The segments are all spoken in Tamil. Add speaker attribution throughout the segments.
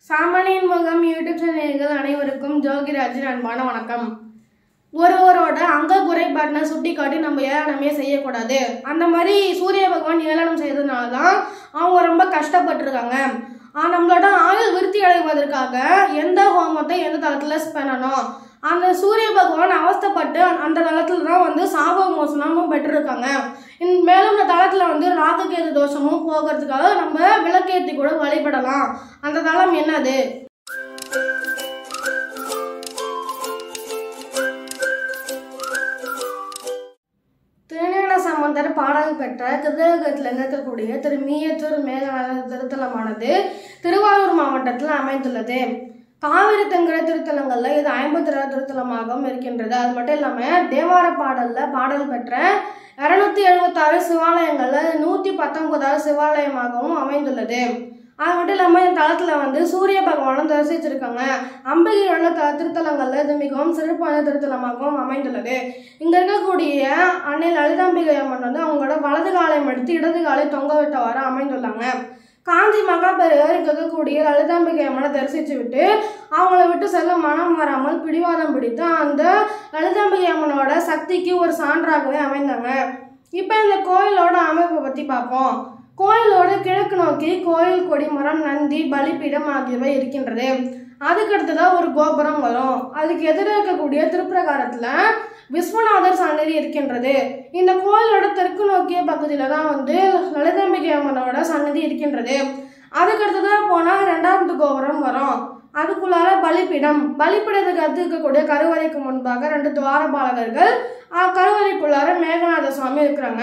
Speaker 1: சாமானியன் முகம் யூடியூப் சேனல்கள் அனைவருக்கும் ஜோகிராஜின் அன்பான வணக்கம் ஒருவரோட அங்க குறைபாட்டினை சுட்டி காட்டி நம்ம ஏளனமே செய்யக்கூடாது அந்த மாதிரி சூரிய பகவான் ஏளனம் செய்யறதுனால தான் அவங்க ரொம்ப கஷ்டப்பட்டிருக்காங்க ஆஹ் நம்மளோட ஆயுள் விருத்தி அடைவதற்காக எந்த ஹோமத்தை எந்த தளத்தில் பண்ணணும் அந்த சூரிய பகவான் அவஸ்தைப்பட்டு அந்த தளத்துல தான் வந்து சாப மோசனமும் பெற்றிருக்காங்க இன் மேலும் இந்த தளத்தில் வந்து ராகுகேது தோஷமும் போகிறதுக்காக நம்ம விளக்கேற்றி கூட வழிபடலாம் அந்த தளம் என்னது திருஞான சம்பந்தர் பாடல் பெற்ற திருதகத்தில் இருக்கக்கூடிய திரு மீயத்தூர் மேகநாத திருத்தலமானது திருவாரூர் மாவட்டத்தில் அமைந்துள்ளது காவிரி தெங்கிற திருத்தலங்களில் இது ஐம்பத்தி ரெண்டு திருத்தலமாகவும் இருக்கின்றது அது மட்டும் இல்லாமல் தேவார பாடலில் பாடல் பெற்ற இரநூத்தி எழுபத்தாறு சிவாலயங்களில் நூற்றி பத்தொன்பதாவது சிவாலயமாகவும் அமைந்துள்ளது அது மட்டும் இல்லாமல் இந்த தளத்தில் வந்து சூரிய பகவானும் தரிசிச்சிருக்காங்க அம்பிகையோட த திருத்தலங்களில் இது மிகவும் சிறப்பான திருத்தலமாகவும் அமைந்துள்ளது இங்கே இருக்கக்கூடிய அன்னை லலிதாம்பிகை அம்மன் வந்து அவங்களோட வலது காலை மடித்து இடது காலை தொங்க விட்டவாறு அமைந்துள்ளாங்க காஞ்சி மகாபெரியார் இங்கே இருக்கக்கூடிய லலிதாம்பிகை அம்மனை தரிசித்து விட்டு அவங்கள விட்டு செல்ல மனம் வராமல் பிடிவாதம் பிடித்து அந்த லலிதாம்பிகை அம்மனோட சக்திக்கு ஒரு சான்றாகவே அமைந்தாங்க இப்போ இந்த கோயிலோட அமைப்பை பற்றி பார்ப்போம் கோயிலோட கிழக்கு நோக்கி கோயில் கொடிமரம் நந்தி பலிபீடம் ஆகியவை இருக்கின்றது அதுக்கடுத்ததான் ஒரு கோபுரம் வரும் அதுக்கு எதிர இருக்கக்கூடிய திருப்பிரகாரத்தில் விஸ்வநாதர் சன்னதி இருக்கின்றது இந்த கோயிலோட தெற்கு நோக்கிய பகுதியில் தான் வந்து லலிதாம்பிகை அம்மனோட சன்னதி இருக்கின்றது அதுக்கடுத்ததான் போனால் ரெண்டாவது கோபுரம் வரும் அதுக்குள்ளார பலிபீடம் பலிபீடத்துக்கு அடுத்து இருக்கக்கூடிய கருவறைக்கு முன்பாக ரெண்டு துவாரபாலகர்கள் ஆஹ், கருவறைக்குள்ளார மேகநாத சுவாமி இருக்கிறாங்க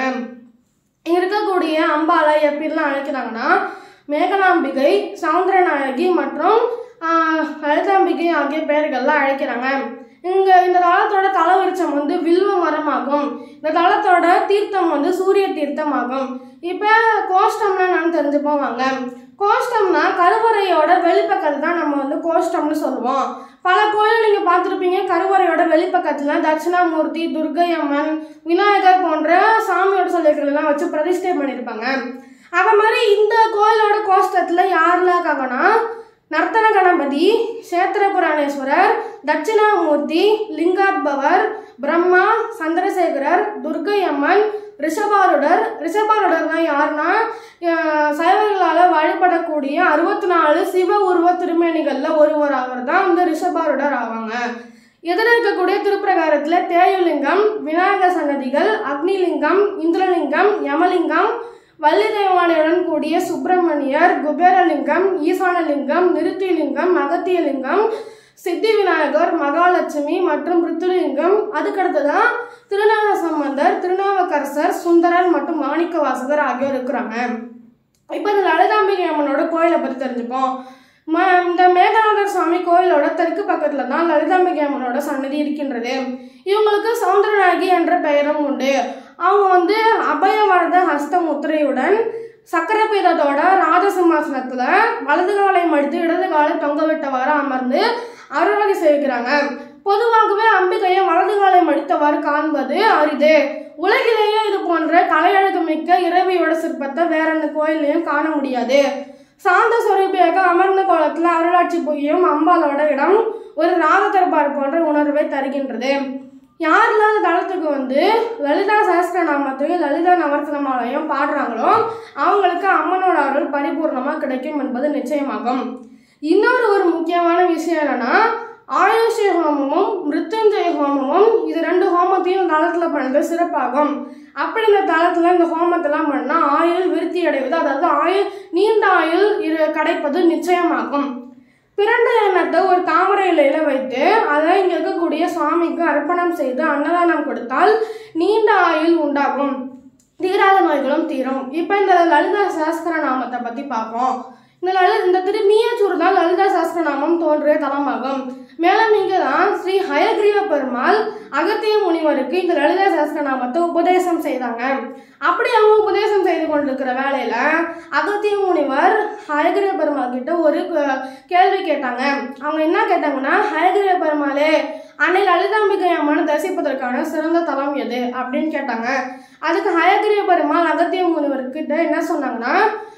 Speaker 1: இங்க இருக்கக்கூடிய அம்பாலை எப்படிலாம் அழைக்கிறாங்கன்னா மேகலாம்பிகை சவுந்தரநாயகி மற்றும் ஆஹ், லலிதாம்பிகை ஆகிய பெயர்கள்லாம் அழைக்கிறாங்க இங்க இந்த தளத்தோட தலவிருச்சம் வந்து வில்வ மரமாகும் இந்த தளத்தோட தீர்த்தம் வந்து சூரிய தீர்த்தம் ஆகும் இப்போ கோஷ்டம்னா நான் தெரிஞ்சுப்போம் வாங்க கோஷ்டம்னா கருவறையோட வெளிப்பக்கத்து தான் நம்ம வந்து கோஷ்டம்னு சொல்லுவோம் பல கோயில் நீங்கள் பார்த்துருப்பீங்க கருவறையோட வெளிப்பக்கத்தில் தட்சிணாமூர்த்தி துர்கை அம்மன் விநாயகர் போன்ற சாமியோட சிலைகளெல்லாம் வச்சு பிரதிஷ்டை பண்ணியிருப்பாங்க அது மாதிரி இந்த கோயிலோட கோஷ்டத்தில் யாரெல்லாம் இருக்காங்கன்னா நர்த்தன கணபதி சேத்திரபுராணேஸ்வரர் தட்சிணாமூர்த்தி லிங்காத்பவர் பிரம்மா சந்திரசேகரர் துர்கை அம்மன் ரிஷபாருடர் ரிஷபாருடர் தான் யாருன்னா அஹ், சைவர்களால் வழிபடக்கூடிய அறுபத்தி நாலு சிவ உருவ திருமேனிகளில் ஒருவர் அவர் தான் இந்த ரிஷபாருடர் ஆவாங்க எதிர இருக்கக்கூடிய திருப்பிரகாரத்தில் தேயுலிங்கம் விநாயகர் சன்னதிகள் அக்னிலிங்கம் இந்திரலிங்கம் யமலிங்கம் வள்ளி தெய்வானையுடன் கூடிய சுப்பிரமணியர் குபேரலிங்கம் ஈசானலிங்கம் நிருத்திலிங்கம் அகத்தியலிங்கம் சித்தி விநாயகர் மகாலட்சுமி மற்றும் பிருத்துலிங்கம் அதுக்கடுத்ததான் திருநாக சம்பந்தர் திருநாவுக்கரசர் சுந்தரர் மற்றும் மாணிக்கவாசகர் ஆகியோர் இருக்கிறாங்க இப்போ இந்த லலிதாம்பிகை அம்மனோட கோயிலை பற்றி தெரிஞ்சுப்போம் ம இந்த மேகநாதர் சுவாமி கோயிலோட தெற்கு பக்கத்தில் தான் லலிதாம்பிகை அம்மனோட சன்னதி இருக்கின்றது இவங்களுக்கு சௌந்தரநாயகி என்ற பெயரும் உண்டு அவங்க வந்து அபயவரத ஹஸ்த முத்திரையுடன் சக்கரபீடத்தோட ராஜசிம்மாசனத்தில் வலது காலை மடித்து இடது காலை தொங்க விட்டவாறு அமர்ந்து அருள்வகை செய்கிறாங்க பொதுவாகவே அம்பிகையை வலது காலை மடித்தவாறு காண்பது அரிது உலகிலேயே இது போன்ற கலையழகு மிக்க இறைவியோட சிற்பத்தை வேற எந்த கோயிலையும் காண முடியாது சாந்த சொரூபியாக அமர்ந்த கோலத்தில் அருளாட்சி புகியும் அம்பாலோட இடம் ஒரு ராக தர்பார் போன்ற உணர்வை தருகின்றது யாரெல்லாம் அந்த தளத்துக்கு வந்து லலிதா சஹஸ்ரநாமத்தையும் லலிதா நவரத்னமாலையும் பாடுறாங்களோ அவங்களுக்கு அம்மனோட அருள் பரிபூர்ணமாக கிடைக்கும் என்பது நிச்சயமாகும் இன்னொரு ஒரு முக்கியமான விஷயம் என்னன்னா ஆயுஷ்ய ஹோமமும் மிருத்யுஞ்சய ஹோமமும் இது ரெண்டு ஹோமத்தையும் தளத்தில் பண்ணுறது சிறப்பாகும் அப்படி இந்த தளத்தில் இந்த ஹோமத்தெல்லாம் பண்ணால் ஆயுள் விருத்தி அடைவது அதாவது ஆயுள் நீண்ட ஆயுள் இரு கிடைப்பது நிச்சயமாகும் பிறந்த எண்ணத்தை ஒரு தாமரை இலையில வைத்து அதை இங்க இருக்கக்கூடிய சுவாமிக்கு அர்ப்பணம் செய்து அன்னதானம் கொடுத்தால் நீண்ட ஆயுள் உண்டாகும் தீராத நோய்களும் தீரும் இப்போ இந்த லலிதா சஹஸ்கர நாமத்தை பத்தி பார்ப்போம் இந்த லலி இந்த திரு மீயச்சூர் தான் லலிதா சஹஸ்ரநாமம் தோன்றிய தலமாகும் மேலும் இங்கே தான் ஸ்ரீ ஹயக்ரீவ பெருமாள் அகத்திய முனிவருக்கு இந்த லலிதா சஹஸ்ரநாமத்தை உபதேசம் செய்தாங்க அப்படி அவங்க உபதேசம் செய்து கொண்டிருக்கிற வேலையில அகத்திய முனிவர் ஹயகிரிய பெருமாள் கிட்ட ஒரு கு- கேள்வி கேட்டாங்க அவங்க என்ன கேட்டாங்கன்னா ஹயகிரிய பெருமாளே அன்னை லலிதாம்பிகை அம்மனை தரிசிப்பதற்கான சிறந்த தலம் எது அப்படின்னு கேட்டாங்க அதுக்கு ஹயகிரிய பெருமாள் அகத்திய முனிவர்கிட்ட என்ன சொன்னாங்கன்னா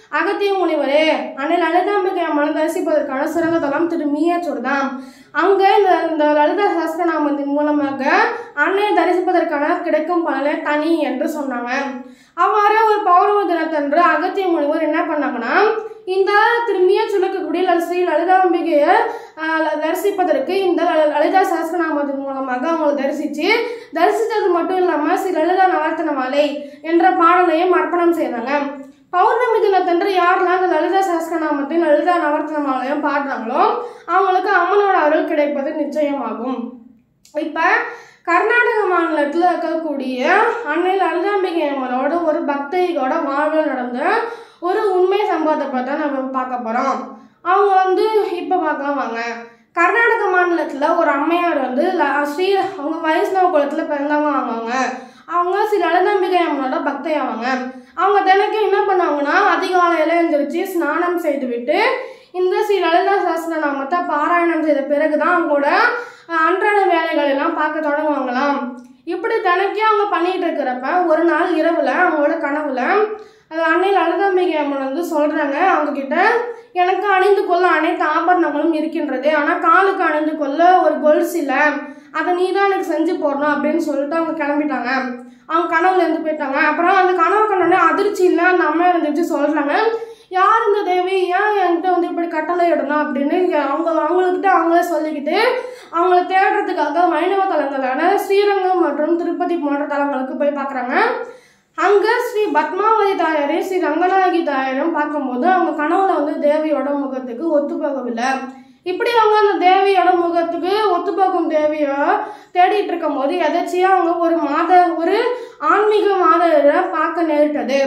Speaker 1: அகத்திய முனிவரே அன்னை லலிதாம்பிகை அம்மனை தரிசிப்பதற்கான சிறந்த தலம் திரு மீயச்சூர் தான் அங்கே இந்த இந்த லலிதா சஹஸ்ரநாமத்தின் மூலமாக அன்னையை தரிசிப்பதற்கான கிடைக்கும் பலனே தனி என்று சொன்னாங்க அவ்வாறு ஒரு பௌர்ணமி தினத்தன்று அகத்திய முனிவர் என்ன பண்ணாங்கன்னா இந்த திரும்பிய சுழக்கக்கூடிய லல் ஸ்ரீ லலிதாம்பிகையை ஆஹ், ல- தரிசிப்பதற்கு இந்த ல- லலிதா சஹஸ்ரநாமத்தின் மூலமாக அவங்களை தரிசித்து தரிசித்தது மட்டும் இல்லாமல் ஸ்ரீ லலிதா நவர்த்தன மாலை என்ற பாடலையும் அர்ப்பணம் செய்தாங்க பௌர்ணமி தினத்தன்று யாரெல்லாம் இந்த லலிதா சஹஸ்ரநாமத்தையும் லலிதா நவர்த்தன மாலையும் பாடுறாங்களோ அவங்களுக்கு அம்மனோட அருள் கிடைப்பது நிச்சயமாகும் இப்போ கர்நாடக மாநிலத்தில் இருக்கக்கூடிய அன்னை லலிதாம்பிகை அம்மனோட ஒரு பக்தையோட வாழ்வில் நடந்த ஒரு உண்மை சம்பவத்தை பற்றி தான் நம்ம பார்க்க போகிறோம் அவங்க வந்து இப்போ பார்க்கலாம் வாங்க கர்நாடக மாநிலத்தில் ஒரு அம்மையார் வந்து ல- ஸ்ரீ அவங்க வைஷ்ணவ குலத்தில் பிறந்தவங்க அவங்க அவங்க ஸ்ரீ லலிதாம்பிகை அம்மனோட பக்தை அவங்க அவங்க தினைக்கும் என்ன பண்ணுவாங்கன்னா அதிகாலையில் எழுந்திரிச்சு ஸ்நானம் செய்துவிட்டு இந்த ஸ்ரீ லலிதா சஹஸ்ரநாமத்தை பாராயணம் செய்த பிறகு தான் அவங்களோட அஹ், அன்றாட வேலைகள் எல்லாம் பார்க்க தொடங்குவாங்களாம் இப்படி தினைக்கும் அவங்க பண்ணிட்டு இருக்கிறப்ப ஒரு நாள் இரவுல அவங்களோட கனவுல அஹ், அன்னை லலிதாம்பிகை அம்மன் வந்து சொல்றாங்க அவங்க கிட்ட எனக்கு அணிந்து கொள்ள அனைத்து ஆபரணங்களும் இருக்கின்றது ஆனால் காலுக்கு அணிந்து கொள்ள ஒரு கொலுசு இல்லை அதை நீ தான் எனக்கு செஞ்சு போடணும் அப்படின்னு சொல்லிட்டு அவங்க கிளம்பிட்டாங்க அவங்க கனவுல இருந்து போயிட்டாங்க அப்புறம் அந்த கனவு கண்டோடனே அதிர்ச்சியில் அந்த அம்மா இருந்துச்சு சொல்றாங்க யார் இந்த தேவி ஏன் என்கிட்ட வந்து இப்படி கட்டளை இடணும் அப்படின்னு இங்க அவங்க அவங்கக்கிட்ட அவங்களே சொல்லிக்கிட்டு அவங்கள தேடுறதுக்காக வைணவ தலங்களான ஸ்ரீரங்கம் மற்றும் திருப்பதி போன்ற தலங்களுக்கு போய் பார்க்குறாங்க அங்கே ஸ்ரீ பத்மாவதி தாயாரையும் ஸ்ரீ ரங்கநாயகி தாயாரையும் பார்க்கும்போது அவங்க கனவுல வந்து தேவியோட முகத்துக்கு ஒத்து போகவில்லை இப்படி அவங்க அந்த தேவியோட முகத்துக்கு ஒத்து போகும் தேவியை தேடிட்டு இருக்கும்போது எதாச்சியாக அவங்க ஒரு மாத ஒரு ஆன்மீக மாதரை பார்க்க நேரிட்டது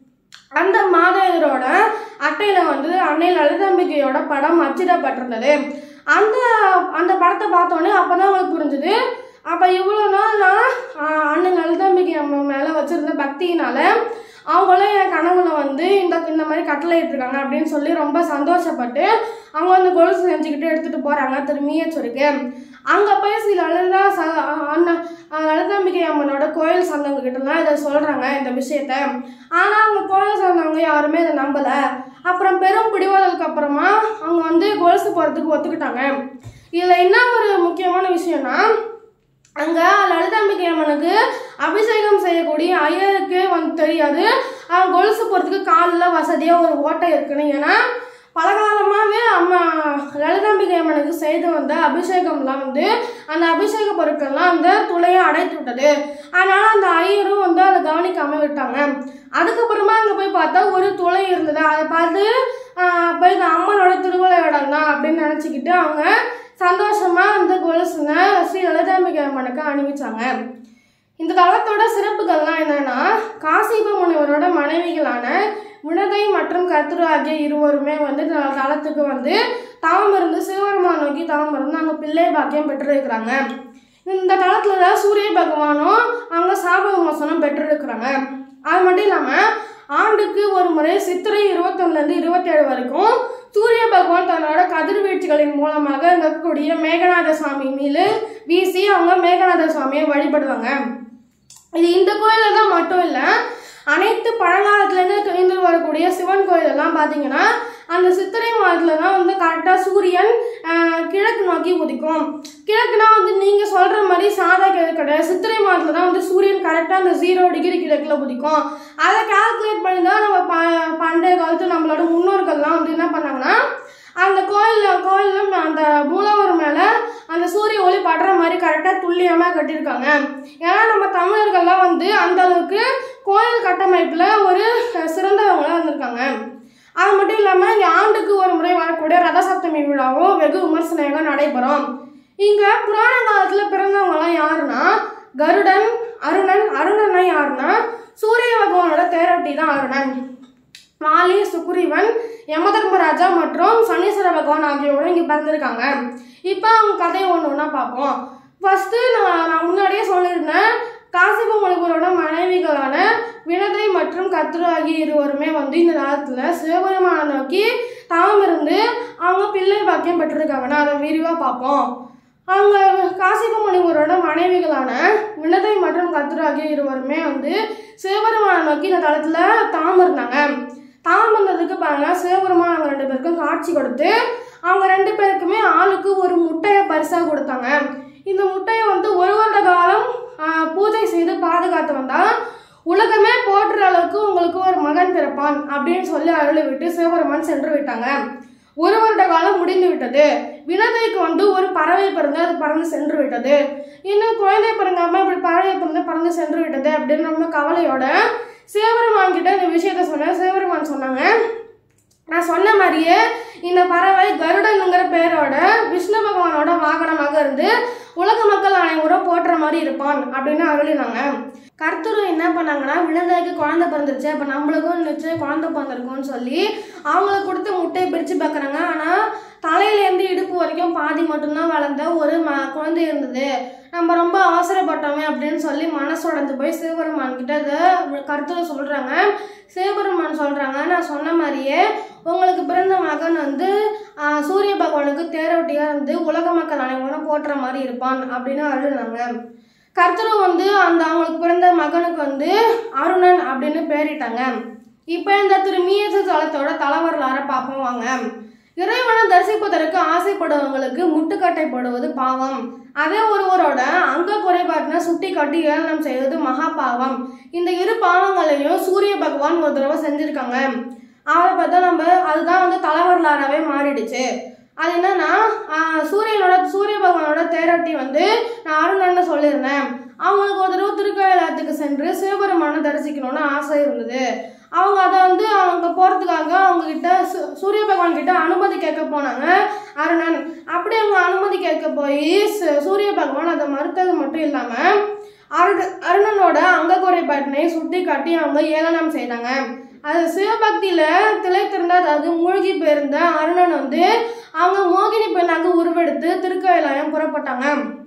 Speaker 1: அந்த மாத இதழோட அட்டையில வந்து அன்னை லலிதாம்பிகையோட படம் அச்சிடப்பட்டிருந்தது அந்த அந்த படத்தை பார்த்தோன்னே அப்பதான் அவங்களுக்கு புரிஞ்சுது அப்ப இவ்வளோ நாள் நான் ஆஹ், அன்னை லலிதாம்பிகை அம்மா மேல வச்சிருந்த பக்தியினால அவங்களும் என் கனவுல வந்து இந்த இந்த மாதிரி கட்டளை இட்டிருக்காங்க அப்படின்னு சொல்லி ரொம்ப சந்தோஷப்பட்டு அவங்க அந்த கொலுசு செஞ்சுக்கிட்டு எடுத்துட்டு போறாங்க திரும்பியச்சூருக்கு அங்க போய் சில லலிதா ச அண்ணன் அஹ் லலிதாம்பிகை அம்மனோட கோயில் சார்ந்தவங்க கிட்டலாம் இதை சொல்றாங்க இந்த விஷயத்த ஆனா அவங்க கோயில் சார்ந்தவங்க யாருமே இதை நம்பல அப்புறம் பெரும் பிடிவாதத்துக்கு அப்புறமா அவங்க வந்து கொலுசு போறதுக்கு ஒத்துக்கிட்டாங்க இதுல என்ன ஒரு முக்கியமான விஷயம்னா அங்க லலிதாம்பிகை அம்மனுக்கு அபிஷேகம் செய்யக்கூடிய ஐயருக்கு வந்து தெரியாது அவங்க கொலுசு போறதுக்கு காலில் வசதியா ஒரு ஓட்டை இருக்குன்னு ஏன்னா பலகாலமாகவே அம்மா லலிதாம்பிகை அம்மனுக்கு செய்து வந்த அபிஷேகம்லாம் வந்து அந்த அபிஷேக பொருட்கள்லாம் அந்த துளையை அடைத்து விட்டது அதனால அந்த ஐயரும் வந்து அதை கவனிக்காம விட்டாங்க அதுக்கப்புறமா அங்கே போய் பார்த்தா ஒரு துளை இருந்தது அதை பார்த்து ஆஹ், அப்ப இது அம்மனோட திருவிளையாடல் தான் அப்படின்னு நினச்சிக்கிட்டு அவங்க சந்தோஷமா அந்த கொலுசுங்க ஸ்ரீ லலிதாம்பிகை அம்மனுக்கு அணிவிச்சாங்க இந்த தலத்தோட சிறப்புகள்லாம் என்னன்னா காசிப முனிவரோட மனைவிகளான வினதை மற்றும் கத்ரு ஆகிய இருவருமே வந்து இந்த தலத்துக்கு வந்து தவம் இருந்து சிவபெருமான் நோக்கி தவம் இருந்து அங்கே பிள்ளை பாக்கியம் பெற்றிருக்கிறாங்க இந்த தளத்துல தான் சூரிய பகவானும் அவங்க சாப விமோசனம் பெற்றிருக்கிறாங்க அது மட்டும் இல்லாமல் ஆண்டுக்கு ஒரு முறை சித்திரை இருபத்தொன்னுலேருந்து இருபத்தேழு வரைக்கும் சூரிய பகவான் தன்னோட கதிர்வீழ்ச்சிகளின் மூலமாக இங்க இருக்கக்கூடிய மேகநாத சுவாமி மீது வீசி அவங்க மேகநாத சுவாமியை வழிபடுவாங்க இது இந்த கோயிலில் தான் மட்டும் இல்லை அனைத்து பழங்காலத்துலேருந்து இருந்து வரக்கூடிய சிவன் கோயிலெல்லாம் பார்த்தீங்கன்னா அந்த சித்திரை மாதத்துல தான் வந்து கரெக்டாக சூரியன் ஆஹ், கிழக்கு நோக்கி உதிக்கும் கிழக்குனா வந்து நீங்கள் சொல்கிற மாதிரி சாதா கிழக்கு கிடையாது சித்திரை மாதத்துல தான் வந்து சூரியன் கரெக்டாக அந்த ஜீரோ டிகிரி கிழக்கில் உதிக்கும் அதை கால்குலேட் பண்ணி தான் நம்ம ப பண்டைய காலத்து நம்மளோட முன்னோர்கள்லாம் வந்து என்ன பண்ணாங்கன்னா அந்த கோயிலில் கோயிலில் அந்த மூலவர் மேலே அந்த சூரிய ஒளி படுற மாதிரி கரெக்டாக துல்லியமாக கட்டியிருக்காங்க ஏன்னா நம்ம தமிழர்கள்லாம் வந்து அந்த அளவுக்கு கோயில் கட்டமைப்பில் ஒரு சிறந்தவங்களாக இருந்திருக்காங்க அது மட்டும் இல்லாமல் இங்கே ஆண்டுக்கு ஒரு முறை வரக்கூடிய ரத சப்தமி விழாவும் வெகு விமர்சனமாக நடைபெறும் இங்கே புராண காலத்தில் பிறந்தவங்கலாம் யாருன்னா கருடன் அருணன் அருணன்னா யாருன்னா சூரிய பகவானோட தேரோட்டி தான் அருணன் மாலி சுக்ரீவன் யமதர்மராஜா மற்றும் சனீஸ்வர பகவான் ஆகியோரும் இங்கே பிறந்திருக்காங்க இப்போ அவங்க கதையை ஒன்று ஒன்றா பார்ப்போம் ஃபஸ்ட்டு நான் நான் முன்னாடியே சொல்லியிருந்தேன் காசிப முனிவரோட மனைவிகளான வினதை மற்றும் கத்ரு ஆகிய இருவருமே வந்து இந்த காலத்தில் சிவபெருமானை நோக்கி தவம் இருந்து அவங்க பிள்ளை பாக்கியம் பெற்றிருக்காங்கன்னா அதை விரிவாக பார்ப்போம் அவங்க காசிப முனிவரோட மனைவிகளான வினதை மற்றும் கத்ரு ஆகிய இருவருமே வந்து சிவபெருமானை நோக்கி இந்த தளத்தில் தாம் இருந்தாங்க தவம் வந்ததுக்கு பாருங்க சிவபெருமான் அவங்க ரெண்டு பேருக்கும் காட்சி கொடுத்து அவங்க ரெண்டு பேருக்குமே ஆளுக்கு ஒரு முட்டையை பரிசாக கொடுத்தாங்க இந்த முட்டையை வந்து ஒரு வருட காலம் ஆஹ், பூஜை செய்து பாதுகாத்து வந்தா உலகமே போற்றுற அளவுக்கு உங்களுக்கு ஒரு மகன் பிறப்பான் அப்படின்னு சொல்லி அருளி விட்டு சிவபெருமான் சென்று விட்டாங்க ஒரு வருட காலம் முடிந்து விட்டது வினதைக்கு வந்து ஒரு பறவை பிறந்து அது பறந்து சென்று விட்டது இன்னும் குழந்தை பிறங்காம இப்படி பறவை பிறந்து பறந்து சென்று விட்டது அப்படின்னு ரொம்ப கவலையோட சிவபெருமான் கிட்ட இந்த விஷயத்த சொன்னேன் சிவபெருமான் சொன்னாங்க நான் சொன்ன மாதிரியே இந்த பறவை கருடனுங்கிற பேரோட விஷ்ணு பகவானோட வாகனமாக இருந்து உலக மக்கள் அனைவரும் போற்றுற மாதிரி இருப்பான் அப்படின்னு அருளினாங்க கர்த்தரும் என்ன பண்ணாங்கன்னா விழுந்தாய்க்கு குழந்தை பிறந்துருச்சு அப்போ நம்மளுக்கும் நிச்சயம் குழந்தை பிறந்திருக்கும்னு சொல்லி அவங்களுக்கு கொடுத்த முட்டையை பிரித்து பார்க்குறாங்க ஆனால் தலையிலேருந்து இடுப்பு வரைக்கும் பாதி மட்டும்தான் வளர்ந்த ஒரு ம குழந்தை இருந்தது நம்ம ரொம்ப அவசரப்பட்டோமே அப்படின்னு சொல்லி மனசு உடைஞ்சு போய் சிவபெருமான் கிட்ட இதை கருத்துல சொல்கிறாங்க சிவபெருமான் சொல்கிறாங்க நான் சொன்ன மாதிரியே உங்களுக்கு பிறந்த மகன் வந்து ஆஹ், சூரிய பகவானுக்கு தேரோட்டியாக இருந்து உலக மக்கள் அனைவரும் போற்றுற மாதிரி இருப்பான் அப்படின்னு அழுதாங்க கர்த்தரும் வந்து அந்த அவங்களுக்கு பிறந்த மகனுக்கு வந்து அருணன் அப்படின்னு பேரிட்டாங்க இப்போ இந்த திரு மீயச தலத்தோட தலைவரலாற பார்ப்போம் வாங்க இறைவனை தரிசிப்பதற்கு ஆசைப்படுவங்களுக்கு முட்டுக்கட்டை போடுவது பாவம் அதே ஒருவரோட அங்க குறைபாட்டினை சுட்டி காட்டி ஏளனம் செய்வது மகா பாவம் இந்த இரு பாவங்களையும் சூரிய பகவான் ஒரு தடவை செஞ்சிருக்காங்க அவரை பார்த்தா நம்ம அதுதான் வந்து தலைவரலாறாவே மாறிடுச்சு அது என்னன்னா ஆஹ், சூரியனோட சூரிய பகவானோட தேரோட்டி வந்து நான் அருணன்னு சொல்லியிருந்தேன் அவங்களுக்கு ஒரு தடவை திருக்கோயிலத்துக்கு சென்று சிவபெருமானை தரிசிக்கணும்னு ஆசை இருந்தது அவங்க அதை வந்து அவங்க போகிறதுக்காக அவங்க கிட்ட சு- சூரிய பகவான் கிட்ட அனுமதி கேட்க போனாங்க அருணன் அப்படி அவங்க அனுமதி கேட்க போய் சு- சூரிய பகவான் அதை மறுத்தது மட்டும் இல்லாமல் அருண் அருணனோட அங்க குறைபாட்டினை சுட்டி காட்டி அவங்க ஏளனம் செய்தாங்க அது சிவபக்தியில திளைத்திருந்த அதாவது மூழ்கி போயிருந்த அருணன் வந்து அவங்க மோகினி பெண்ணாக உருவெடுத்து திருக்கோயிலாயம் புறப்பட்டாங்க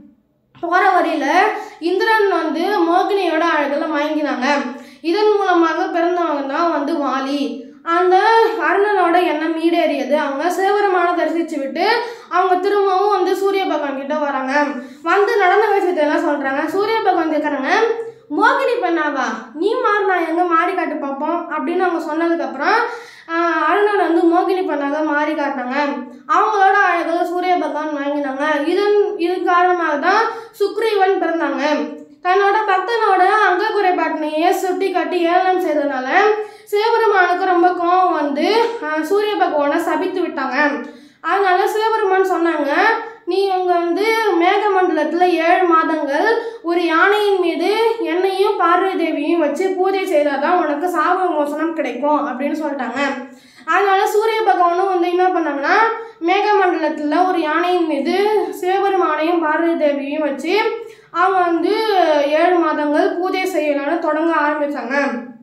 Speaker 1: போற வழியில இந்திரன் வந்து மோகினியோட அழகுல மயங்கினாங்க இதன் மூலமாக பிறந்தவங்க தான் வந்து வாலி அந்த அருணனோட எண்ணம் ஈடேறியது அவங்க சிவபெருமான தரிசிச்சு விட்டு அவங்க திரும்பவும் வந்து சூரிய பகவான் கிட்ட வராங்க வந்து நடந்த விஷயத்தை எல்லாம் சொல்றாங்க சூரிய பகவான் கேட்குறாங்க மோகினி பெண்ணாவா நீ மாறினா எங்க மாறி காட்டு பார்ப்போம் அப்படின்னு அவங்க சொன்னதுக்கப்புறம் ஆஹ், அருணன் வந்து மோகினி பெண்ணாக மாறி காட்டினாங்க அவங்களோட அழகில் சூரிய பகவான் வாங்கினாங்க இதன் இது காரணமாக தான் சுக்ரீவன் பிறந்தாங்க தன்னோட பக்தனோட அங்க குறைபாட்டினையே சுட்டி காட்டி ஏளனம் செய்ததுனால சிவபெருமானுக்கு ரொம்ப கோபம் வந்து ஆஹ், சூரிய பகவானை சபித்து விட்டாங்க அதனால சிவபெருமான் சொன்னாங்க நீ இங்க வந்து மேகமண்டலத்துல ஏழு மாதங்கள் ஒரு யானையின் மீது என்னையும் பார்வதி தேவியும் வச்சு பூஜை செய்தாதான் உனக்கு சாப மோசனம் கிடைக்கும் அப்படின்னு சொல்லிட்டாங்க அதனால சூரிய பகவானும் வந்து என்ன பண்ணாங்கன்னா மேகமண்டலத்துல ஒரு யானையின் மீது சிவபெருமானையும் பார்வதி தேவியும் வச்சு அவங்க வந்து ஏழு மாதங்கள் பூஜை செய்யலாம்னு தொடங்க ஆரம்பிச்சாங்க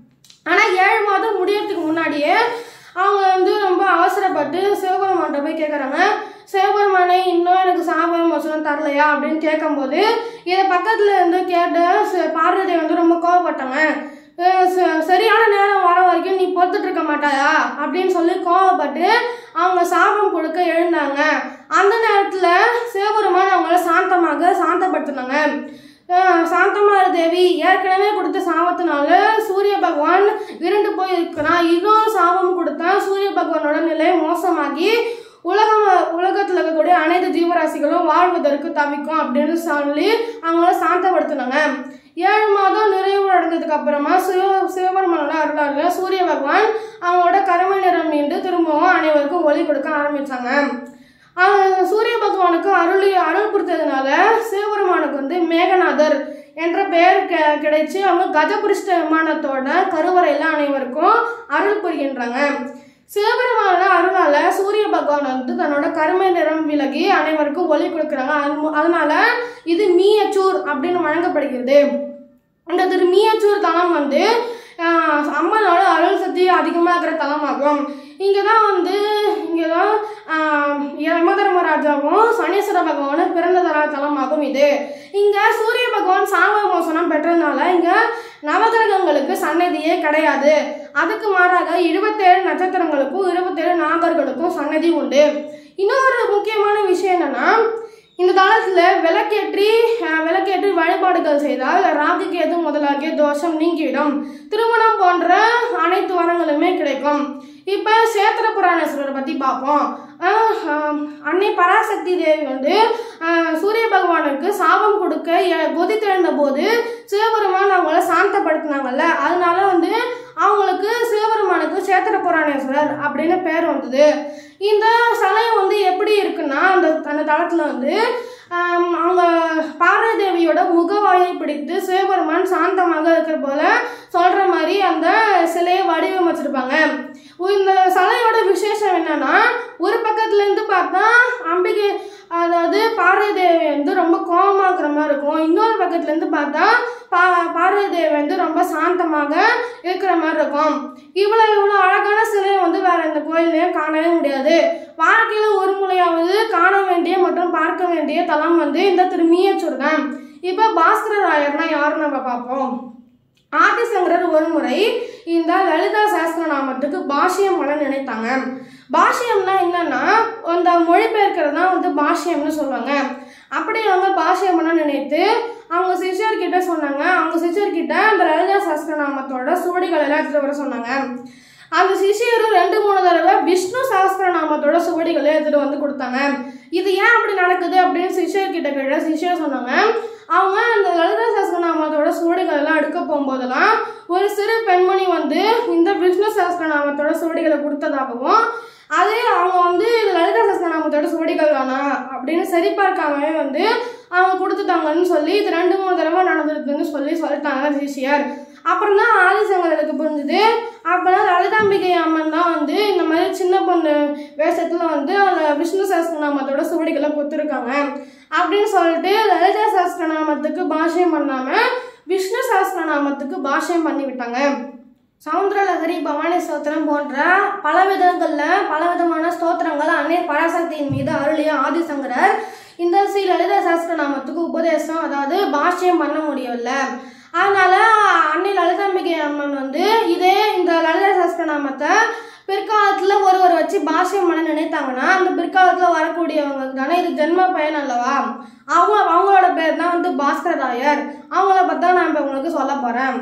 Speaker 1: ஆனால் ஏழு மாதம் முடியறதுக்கு முன்னாடியே அவங்க வந்து ரொம்ப அவசரப்பட்டு சிவபெருமான்கிட்ட போய் கேட்குறாங்க சிவபெருமானே இன்னும் எனக்கு சாபம் வசனம் தரலையா அப்படின்னு கேட்கும்போது இதை பக்கத்தில் இருந்து கேட்டு ச- பார்வதி வந்து ரொம்ப கோவப்பட்டாங்க அஹ் ச- சரியான நேரம் வர வரைக்கும் நீ பொறுத்துட்டு இருக்க மாட்டாயா அப்படின்னு சொல்லி கோவப்பட்டு அவங்க சாபம் கொடுக்க எழுந்தாங்க அந்த நேரத்தில் சிவபெருமான் அவங்கள சாந்தமாக சாந்தப்படுத்தினாங்க அஹ் சாந்தமார தேவி ஏற்கனவே கொடுத்த சாபத்தினால சூரிய பகவான் விருண்டு போய் இருக்கிறான் இன்னொரு சாபம் கொடுத்தா சூரிய பகவானோட நிலை மோசமாகி உலகம் உலகத்தில் இருக்கக்கூடிய அனைத்து ஜீவராசிகளும் வாழ்வதற்கு தவிக்கும் அப்படின்னு சொல்லி அவங்கள சாந்தப்படுத்தினாங்க ஏழு மாதம் நிறைவு அடைஞ்சதுக்கு அப்புறமா சிவ சிவபெருமானோட அருளால சூரிய பகவான் அவங்களோட கருமை நிறம் மீண்டு திரும்பவும் அனைவருக்கும் ஒளி கொடுக்க ஆரம்பிச்சாங்க ஆஹ் சூரிய பகவானுக்கு அருளி அருள் கொடுத்ததுனால சிவபெருமானுக்கு வந்து மேகநாதர் என்ற பெயர் கெ- கிடைச்சு அவங்க கஜபுரிஷ்ட விமானத்தோட கருவறையில அனைவருக்கும் அருள் புரிகின்றாங்க சிவபெருமானோட அருளால சூரிய பகவான் வந்து தன்னோட கருமை நிறம் விலகி அனைவருக்கும் ஒளி கொடுக்குறாங்க அது மு- அதனால இது மீயச்சூர் அப்படின்னு வழங்கப்படுகிறது இந்த திரு மீயச்சூர் தலம் வந்து ஆஹ், அம்மனோட அருள் சக்தி அதிகமாக இருக்கிற தலமாகும் இங்கே தான் வந்து இங்கே தான் யமதர்மராஜாவும் சனீஸ்வர பகவானும் பிறந்த தல தலமாகும் இது இங்கே சூரிய பகவான் சாப மோசனம் பெற்றதுனால இங்கே நவகிரகங்களுக்கு சன்னதியே கிடையாது அதுக்கு மாறாக இருபத்தேழு நட்சத்திரங்களுக்கும் இருபத்தேழு நாகர்களுக்கும் சன்னதி உண்டு இன்னொரு முக்கியமான விஷயம் என்னன்னா இந்த தளத்துல விளக்கேற்றி அஹ், விளக்கேற்றி வழிபாடுகள் செய்தால் ராகு கேது முதலாகிய தோஷம் நீங்கிவிடும் திருமணம் போன்ற அனைத்து வரங்களுமே கிடைக்கும் இப்போ சேத்திர புராணேஸ்வரரை பற்றி பார்ப்போம் அஹ், அஹ், அன்னை பராசக்தி தேவி வந்து அஹ், சூரிய பகவானுக்கு சாபம் கொடுக்க எ- கொதித்தெழுந்த போது சிவபெருமான் அவங்கள சாந்தப்படுத்தினாங்கல்ல அதனால வந்து அவங்களுக்கு சிவபெருமானுக்கு சேத்திர புராணேஸ்வரர் அப்படின்னு பேர் வந்தது இந்த சமயம் வந்து எப்படி இருக்குன்னா அந்த அந்த தளத்தில் வந்து ஆம், அவங்க பார்வதி தேவியோட முகவாயை பிடித்து சிவபெருமான் சாந்தமாக இருக்கிற போல சொல்ற மாதிரி அந்த சிலையை வடிவமைச்சிருப்பாங்க இந்த சிலையோட விசேஷம் என்னன்னா ஒரு பக்கத்துல இருந்து பார்த்தா அம்பிகை அதாவது பார்வதி தேவி வந்து ரொம்ப கோபமா இருக்கிற மாதிரி இருக்கும் இன்னொரு பக்கத்துல இருந்து பார்த்தா பா பார்வதி தேவி வந்து ரொம்ப சாந்தமாக இருக்கிற மாதிரி இருக்கும் இவ்வளோ இவ்வளோ அழகான சிலையை வந்து வேற எந்த கோயிலையும் காணவே முடியாது வாழ்க்கையில ஒரு முறையாவது காண வேண்டிய மற்றும் பார்க்க வேண்டிய தலம் வந்து இந்த திருமியச்சூர் தான் இப்போ பாஸ்கர ராயர்னா யாருன்னு நம்ம பார்ப்போம் ஆதிசங்கரர் ஒரு முறை இந்த லலிதா சாஸ்திரநாமத்துக்கு பாஷ்யம் பண்ண நினைத்தாங்க பாஷ்யம்னா என்னன்னா அந்த மொழிபெயர்க்கிறது தான் வந்து பாஷ்யம்னு சொல்லுவாங்க அப்படி அவங்க பாஷ்யம் பண்ண நினைத்து அவங்க சிஷ்யர்கிட்ட சொன்னாங்க அவங்க சிஷ்யர்கிட்ட அந்த லலிதா சாஸ்திரநாமத்தோட சுவடிகள் எல்லாம் எடுத்துட்டு வர சொன்னாங்க அந்த சிஷியரும் ரெண்டு மூணு தடவை விஷ்ணு சஹஸ்ரநாமத்தோட சுவடிகளை எடுத்துட்டு வந்து கொடுத்தாங்க இது ஏன் அப்படி நடக்குது அப்படின்னு சிஷியர் கிட்ட கேட்ட சிஷியர் சொன்னாங்க அவங்க அந்த லலிதா சஹஸ்ரநாமத்தோட சுவடிகள் எல்லாம் எடுக்க போகும்போதெல்லாம் ஒரு சிறு பெண்மணி வந்து இந்த விஷ்ணு சஹஸ்ரநாமத்தோட சுவடிகளை கொடுத்ததாகவும் அதே அவங்க வந்து இது லலிதா சஹஸ்ரநாமத்தோட சுவடிகள் வேணாம் அப்படின்னு சரிபார்க்காமவே வந்து அவங்க கொடுத்துட்டாங்கன்னு சொல்லி இது ரெண்டு மூணு தடவை நடந்திருக்குன்னு சொல்லி சொல்லிட்டாங்க சிஷியர் அப்புறம் தான் ஆதிசங்கருக்கு புரிஞ்சுது அப்போதான் லலிதாம்பிகை அம்மன் தான் வந்து இந்த மாதிரி சின்ன பொண்ணு வேஷத்தில் வந்து அந்த விஷ்ணு சஹஸ்ரநாமத்தோட சுவடிகளை கொடுத்துருக்காங்க அப்படின்னு சொல்லிட்டு லலிதா சஹஸ்ரநாமத்துக்கு பாஷ்யம் பண்ணாமல் விஷ்ணு சஹஸ்ரநாமத்துக்கு பாஷ்யம் பண்ணி விட்டாங்க சவுந்தரலகரி பவானி ஸ்தோத்திரம் போன்ற பல விதங்களில் பல விதமான ஸ்தோத்திரங்கள் அன்னை பராசக்தியின் மீது அருளிய ஆதிசங்கரர் இந்த ஸ்ரீ லலிதா சஹஸ்ரநாமத்துக்கு உபதேசம் அதாவது பாஷ்யம் பண்ண முடியவில்லை அதனால அன்னை லலிதாம்பிகை அம்மன் வந்து இதே இந்த லலிதா சஹஸ்ரநாமத்தை பிற்காலத்தில் ஒருவர் வச்சு பாஷ்யம் பண்ண நினைத்தாங்கன்னா அந்த பிற்காலத்தில் வரக்கூடியவங்களுக்கு தானே இது ஜென்ம பயன் அல்லவா அவங்க அவங்களோட பேர் தான் வந்து பாஸ்கரராயர் அவங்கள பற்றி தான் நான் இப்போ உங்களுக்கு சொல்ல போகிறேன்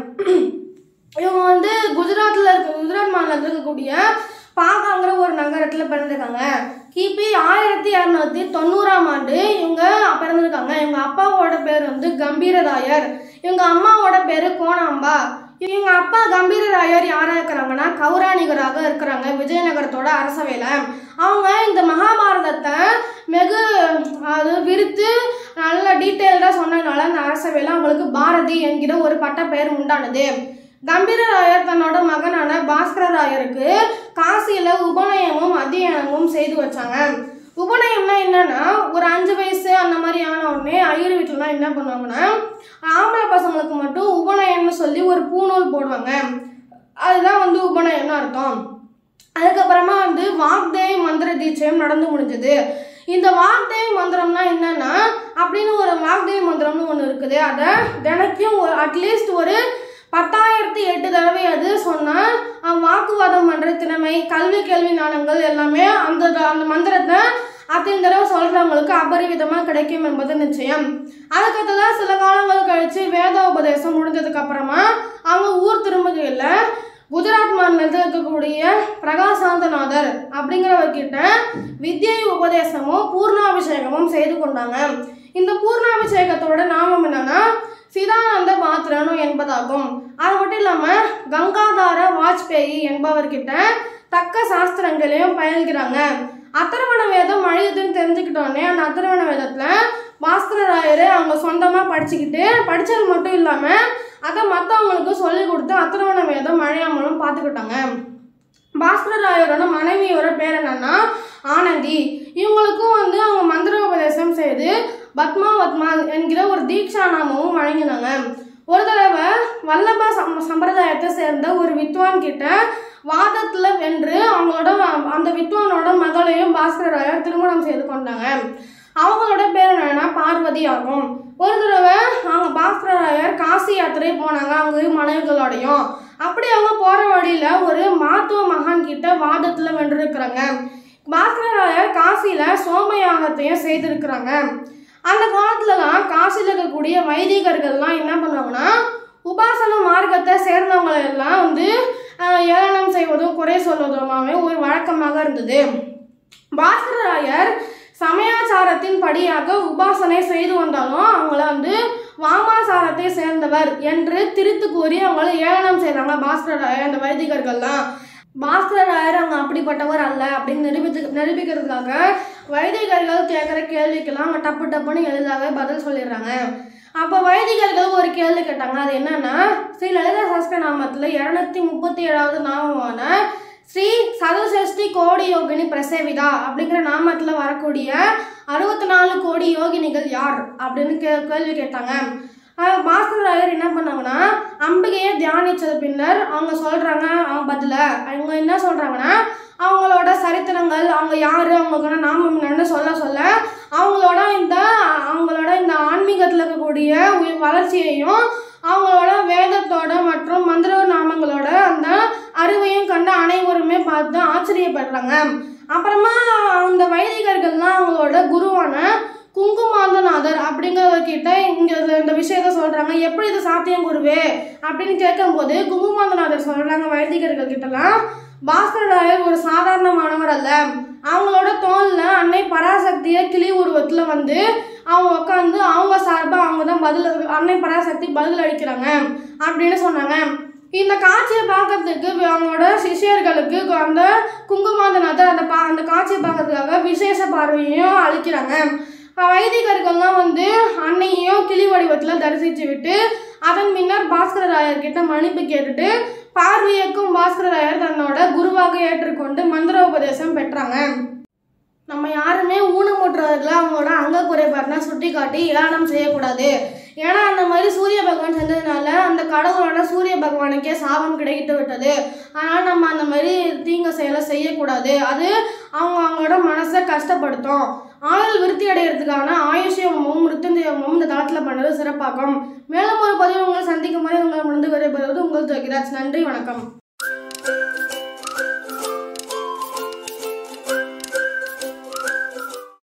Speaker 1: இவங்க வந்து குஜராத்தில் இருக்க குஜராத் மாநிலத்தில் இருக்கக்கூடிய பாகாங்கிற ஒரு நகரத்தில் பிறந்திருக்காங்க கிபி ஆயிரத்தி இரநூத்தி தொண்ணூறாம் ஆண்டு இவங்க பிறந்திருக்காங்க இவங்க அப்பாவோட பேர் வந்து கம்பீரராயர் இவங்க அம்மாவோட பேர் கோணாம்பா இவங்க அப்பா கம்பீரராயர் யாரா இருக்கிறாங்கன்னா கௌராணிகராக இருக்கிறாங்க விஜயநகரத்தோட அரசவையில அவங்க இந்த மகாபாரதத்தை வெகு அது விரித்து நல்ல டீட்டெயில்டாக சொன்னதுனால அந்த அரசவையில் அவங்களுக்கு பாரதி என்கிற ஒரு பட்ட பெயர் உண்டானது கம்பீரராயர் தன்னோட மகனான பாஸ்கரராயருக்கு காசியில உபநயமும் அத்தியனமும் செய்து வச்சாங்க உபநயம்னா என்னன்னா ஒரு அஞ்சு வயசு அந்த மாதிரி ஆன உடனே ஐயர் வீட்டுலலாம் என்ன பண்ணுவாங்கன்னா ஆம்பளை பசங்களுக்கு மட்டும் உபநயம்னு சொல்லி ஒரு பூநூல் போடுவாங்க அதுதான் வந்து உபநயம்னு அர்த்தம் அதுக்கப்புறமா வந்து வாக்தேவி மந்திர தீட்சையும் நடந்து முடிஞ்சது இந்த வாக்தேவி மந்திரம்னா என்னன்னா அப்படின்னு ஒரு வாக்தேவி மந்திரம்னு ஒன்று இருக்குது அதை தினைக்கும் ஒரு அட்லீஸ்ட் ஒரு பத்தாயிரத்தி எட்டு தடவை அது சொன்னால் வாக்குவாதம் பண்ணுற திறமை கல்வி கேள்வி ஞானங்கள் எல்லாமே அந்த அந்த மந்திரத்தை அத்தனை தடவை சொல்கிறவங்களுக்கு அபரிவிதமாக கிடைக்கும் என்பது நிச்சயம் அதுக்கடுத்ததான் சில காலங்கள் கழித்து வேத உபதேசம் முடிஞ்சதுக்கு அப்புறமா அவங்க ஊர் திரும்புகையில் குஜராத் மாநிலத்தில் இருக்கக்கூடிய பிரகாசாந்தநாதர் அப்படிங்கிறவர்கிட்ட வித்யை உபதேசமும் பூர்ணாபிஷேகமும் செய்து கொண்டாங்க இந்த பூர்ணாபிஷேகத்தோட நாமம் என்னன்னா சிதானந்த பாத்திரனு என்பதாகும் அது மட்டும் இல்லாமல் கங்காதார வாஜ்பேயி என்பவர்கிட்ட தக்க சாஸ்திரங்களையும் பயில்கிறாங்க அத்தர்வண வேதம் அழியுதுன்னு தெரிஞ்சுக்கிட்டோன்னே அந்த அத்தர்வண வேதத்தில் பாஸ்கரராயர் அவங்க சொந்தமாக படிச்சுக்கிட்டு படித்தது மட்டும் இல்லாமல் அதை மற்றவங்களுக்கு சொல்லிக் கொடுத்து அத்தர்வண வேதம் அழியாமலும் பார்த்துக்கிட்டாங்க பாஸ்கரராயரோட மனைவியோட பேர் என்னன்னா ஆனந்தி இவங்களுக்கும் வந்து அவங்க மந்திரோபதேசம் செய்து பத்மாவத்மா என்கிற ஒரு தீக்ஷா நாமமும் வழங்கினாங்க ஒரு தடவை வல்லப சம் சம்பிரதாயத்தை சேர்ந்த ஒரு வித்வான் கிட்ட வாதத்துல வென்று அவங்களோட அந்த வித்வானோட மகளையும் பாஸ்கரராயர் திருமணம் செய்து கொண்டாங்க அவங்களோட பேர் என்னன்னா பார்வதி ஆகும் ஒரு தடவை அவங்க பாஸ்கரராயர் காசி யாத்திரை போனாங்க அவங்க இரு மனைவிகளோடையும் அப்படி அவங்க போற வழியில ஒரு மாத்துவ மகான் கிட்ட வாதத்துல வென்றிருக்கிறாங்க பாஸ்கரராயர் காசியில சோமயாகத்தையும் செய்திருக்கிறாங்க அந்த காலத்துலலாம் காசில் இருக்கக்கூடிய வைதிகர்கள்லாம் என்ன பண்ணுவாங்கன்னா உபாசன மார்க்கத்தை சேர்ந்தவங்களை எல்லாம் வந்து ஆஹ், ஏளனம் செய்வதும் குறை சொல்வதுமாவே ஒரு வழக்கமாக இருந்தது பாஸ்கரராயர் சமயாச்சாரத்தின் படியாக உபாசனை செய்து வந்தாலும் அவங்கள வந்து வாமாசாரத்தை சேர்ந்தவர் என்று திரித்து கூறி அவங்கள ஏளனம் செய்றாங்க பாஸ்கரராயர் அந்த வைதிகர்கள்லாம் பாஸ்கரராயர் அவங்க அப்படிப்பட்டவர் அல்ல அப்படின்னு நிரூபித்து நிரூபிக்கிறதுக்காக வைதிகர்கள் கேட்குற கேள்விக்கெல்லாம் அவங்க டப்பு டப்புன்னு எளிதாக பதில் சொல்லிடுறாங்க அப்போ வைதிகர்கள் ஒரு கேள்வி கேட்டாங்க அது என்னன்னா ஸ்ரீ லலிதா சஸ்கநாமத்தில் இரநூத்தி முப்பத்தி ஏழாவது நாமமான ஸ்ரீ சதுசஷ்டி கோடி யோகினி பிரசேவிதா அப்படிங்கிற நாமத்தில் வரக்கூடிய அறுபத்தி நாலு கோடி யோகினிகள் யார் அப்படின்னு கே கேள்வி கேட்டாங்க ஆஹ் பாஸ்கரராயர் என்ன பண்ணாங்கன்னா அம்பிகையை தியானிச்சது பின்னர் அவங்க சொல்றாங்க அவங்க பதில அவங்க என்ன சொல்றாங்கன்னா அவங்களோட சரித்திரங்கள் அவங்க யாரு அவங்களுக்கான நாமம் என்னன்னு சொல்ல சொல்ல அவங்களோட இந்த அவங்களோட இந்த ஆன்மீகத்தில் இருக்கக்கூடிய உய- வளர்ச்சியையும் அவங்களோட வேதத்தோட மற்றும் மந்திர நாமங்களோட அந்த அறிவையும் கண்டு அனைவருமே பார்த்து ஆச்சரியப்படுறாங்க அப்புறமா அந்த வைதிகர்கள்லாம் அவங்களோட குருவான குங்குமாந்தநாதர் அப்படிங்கிறவர்கிட்ட இங்க இந்த- இந்த விஷயத்த சொல்றாங்க எப்படி இது சாத்தியம் குருவே அப்படின்னு கேட்கும்போது குங்குமாந்தநாதர் சொல்றாங்க வைதிகர்கள் கிட்டலாம் பாஸ்கரராயர் ஒரு சாதாரணமானவர் அல்ல அவங்களோட தோல்ல அன்னை பராசக்திய கிளி உருவத்துல வந்து அவங்க உட்காந்து அவங்க சார்பா அவங்க தான் பதில் அன்னை பராசக்தி பதில் அளிக்கிறாங்க அப்படின்னு சொன்னாங்க இந்த காட்சியை பார்க்கறதுக்கு அவங்களோட சிஷ்யர்களுக்கு அந்த குங்குமாந்தநாதர் அந்த பா அந்த காட்சியை பார்க்கறதுக்காக விசேஷ பார்வையும் அளிக்கிறாங்க வைதிகர்கள்லாம் வந்து அன்னையையும் கிளி வடிவத்தில் தரிசித்து விட்டு அதன் பின்னர் பாஸ்கரராயர் கிட்ட மன்னிப்பு கேட்டுட்டு பார்வையக்கும் பாஸ்கரராயர் தன்னோட குருவாக ஏற்றுக்கொண்டு மந்திரோபதேசம் பெற்றாங்க நம்ம யாருமே ஊனமுற்றவர்களை அவங்களோட அங்க குறைபாடுனா சுட்டி காட்டி ஏளனம் செய்யக்கூடாது ஏன்னா அந்த மாதிரி சூரிய பகவான் செஞ்சதுனால அந்த கடவுளோட சூரிய பகவானுக்கே சாபம் கிடைக்கிட்டு விட்டது அதனால் நம்ம அந்த மாதிரி தீங்க செயலை செய்யக்கூடாது அது அவங்க அவங்களோட மனசை கஷ்டப்படுத்தும் ஆயுள் விருத்தி அடைகிறதுக்கான ஆயுஷ்யமும் மிருத்துஞ்சயமும் இந்த தளத்தில் பண்ணுறது சிறப்பாகும் மேலும் ஒரு பதிவு உங்களை சந்திக்கும் வரை உங்களை முடிந்து விடைபெறுவது உங்கள் ஜோகிராஜ் நன்றி வணக்கம்